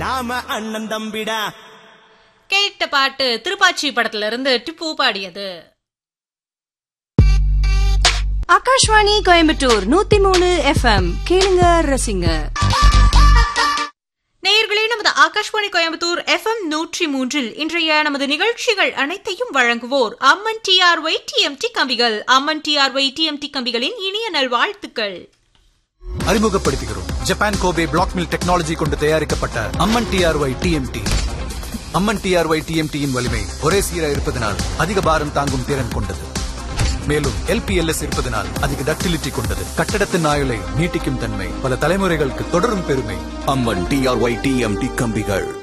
நாம அண்ணன் தம்பிடா கேட்ட பாட்டு திருப்பாச்சி படத்துல இருந்து டிப்பு பாடியது ஆகாஷ்வாணி கோயம்புத்தூர் நூத்தி மூணு எஃப்எம் கேளுங்க ரசிங்க நேயர்களே நமது ஆகாஷ்வாணி கோயம்புத்தூர் எஃப்எம் நூற்றி மூன்றில் இன்றைய நமது நிகழ்ச்சிகள் அனைத்தையும் வழங்குவோர் அம்மன் டிஆர்ஒய் டிஎம்டி கம்பிகள் அம்மன் டிஆர்ஒய் டிஎம்டி கம்பிகளின் இனிய நல்வாழ்த்துக்கள் அறிமுகப்படுத்துகிறோம் Japan Kobe black mill technology கொண்டு தயாரிக்கப்பட்ட Amman TRY TMT Amman TRY டிஎம்டியின் வலிமை ஒரே சீராக இருப்பதனால் அதிக பாரம் தாங்கும் திறன் கொண்டது மேலும் எல்பிஎல்எஸ் இருப்பதனால் அதிக டக்டிலிட்டி கொண்டது கட்டடத்தின் ஆயுளை நீட்டிக்கும் தன்மை பல தலைமுறைகளுக்கு தொடரும் பெருமை அம்மன் டிஆர்ஒய் டிஎம்டி கம்பிகள்